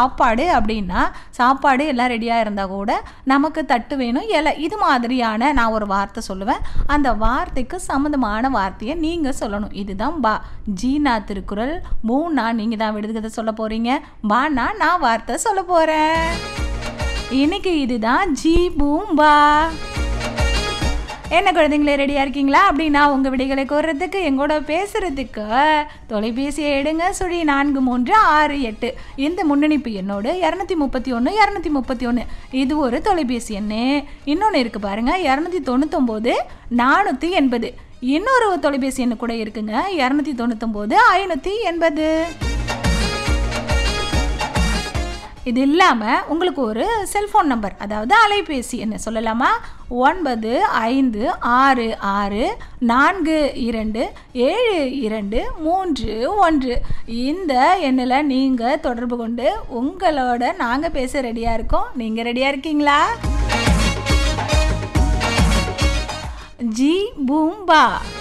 சாப்பாடு அப்படின்னா சாப்பாடு எல்லாம் ரெடியாக இருந்தால் கூட நமக்கு தட்டு வேணும் இலை இது மாதிரியான நான் ஒரு வார்த்தை சொல்லுவேன் அந்த வார்த்தைக்கு சம்மந்தமான வார்த்தையை நீங்கள் சொல்லணும் இதுதான் பா ஜீனா திருக்குறள் மூணா நீங்கள் தான் விடுதலை சொல்ல போகிறீங்க பானா நான் வார்த்தை சொல்ல போகிறேன் இன்னைக்கு இதுதான் ஜி பூம்பா என்ன குழந்தைங்களே ரெடியாக இருக்கீங்களா அப்படின்னா உங்கள் விடைகளை கோர்றதுக்கு எங்கூட பேசுகிறதுக்கு தொலைபேசியை எடுங்க சுழி நான்கு மூன்று ஆறு எட்டு இந்த முன்னணிப்பு எண்ணோடு இரநூத்தி முப்பத்தி ஒன்று இரநூத்தி முப்பத்தி ஒன்று இது ஒரு தொலைபேசி எண்ணு இன்னொன்று இருக்குது பாருங்கள் இரநூத்தி தொண்ணூத்தொம்போது நானூற்றி எண்பது இன்னொரு தொலைபேசி எண்ணு கூட இருக்குங்க இரநூத்தி தொண்ணூத்தொம்போது ஐநூற்றி எண்பது இது இல்லாமல் உங்களுக்கு ஒரு செல்ஃபோன் நம்பர் அதாவது அலைபேசி என்ன சொல்லலாமா ஒன்பது ஐந்து ஆறு ஆறு நான்கு இரண்டு ஏழு இரண்டு மூன்று ஒன்று இந்த எண்ணில் நீங்கள் தொடர்பு கொண்டு உங்களோட நாங்கள் பேச ரெடியாக இருக்கோம் நீங்கள் ரெடியாக இருக்கீங்களா ஜி பூம்பா